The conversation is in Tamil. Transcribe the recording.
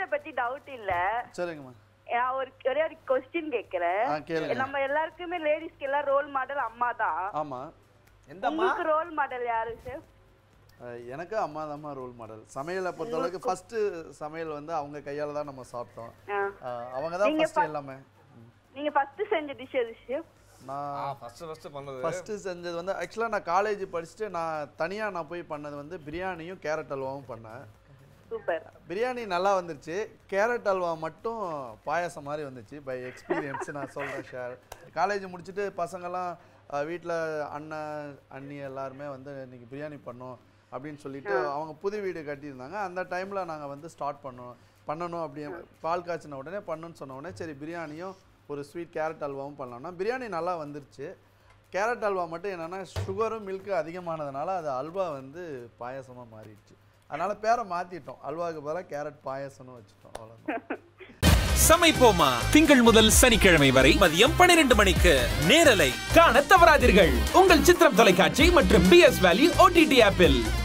சமையலை பத்தி டவுட் இல்ல சரிங்கம்மா நான் ஒரு ஒரே ஒரு கொஸ்டின் கேக்குறேன் ஆ கேளுங்க நம்ம எல்லாருக்குமே லேடிஸ்க்கு எல்லாம் ரோல் மாடல் அம்மா தான் ஆமா எந்த அம்மா உங்களுக்கு ரோல் மாடல் யாரு சார் அஹ் எனக்கு அம்மா தாம்மா ரோல் மாடல் சமையலை பொறுத்தளவுக்கு ஃபர்ஸ்ட் சமையல் வந்து அவங்க கையால தான் நம்ம சாப்பிட்டோம் அஹ் அவங்க தான் நீங்க ஃபர்ஸ்ட் எல்லாமே ம். நீங்க ஃபர்ஸ்ட் செஞ்ச டிஷ் எது சார் நான் ஃபர்ஸ்ட் ஃபர்ஸ்ட் பண்ணது ஃபர்ஸ்ட் செஞ்சது வந்து ஆக்சுவலாக நான் காலேஜ் படிச்சுட்டு நான் தனியாக நான் போய் பண்ணது வந்து பிரியாணியும் கேரட் அல்வாவும் பண்ணேன் சூப்பர் பிரியாணி நல்லா வந்துருச்சு கேரட் அல்வா மட்டும் பாயாசம் மாதிரி வந்துச்சு பை எக்ஸ்பீரியன்ஸ் நான் சொல்கிறேன் ஷேர் காலேஜ் முடிச்சுட்டு பசங்கெல்லாம் வீட்டில் அண்ணன் அண்ணி எல்லாருமே வந்து இன்னைக்கு பிரியாணி பண்ணோம் அப்படின்னு சொல்லிட்டு அவங்க புது வீடு கட்டியிருந்தாங்க அந்த டைமில் நாங்கள் வந்து ஸ்டார்ட் பண்ணோம் பண்ணணும் அப்படி பால் காய்ச்சின உடனே பண்ணணும்னு சொன்ன உடனே சரி பிரியாணியும் ஒரு ஸ்வீட் கேரட் அல்வாவும் பண்ணலாம்னா பிரியாணி நல்லா வந்துருச்சு கேரட் அல்வா மட்டும் என்னென்னா சுகரும் மில்க்கு அதிகமானதுனால அது அல்வா வந்து பாயாசமாக மாறிடுச்சு அதனால பேரை மாற்றிட்டோம் அல்வாவுக்கு பதிலாக கேரட் பாயாசம்னு வச்சுட்டோம் அவ்வளோதான் சமைப்போமா திங்கள் முதல் சனிக்கிழமை வரை மதியம் பன்னிரண்டு மணிக்கு நேரலை காண தவறாதீர்கள் உங்கள் சித்திரம் தொலைக்காட்சி மற்றும் பி எஸ் வேல்யூ ஓடிடி ஆப்பில்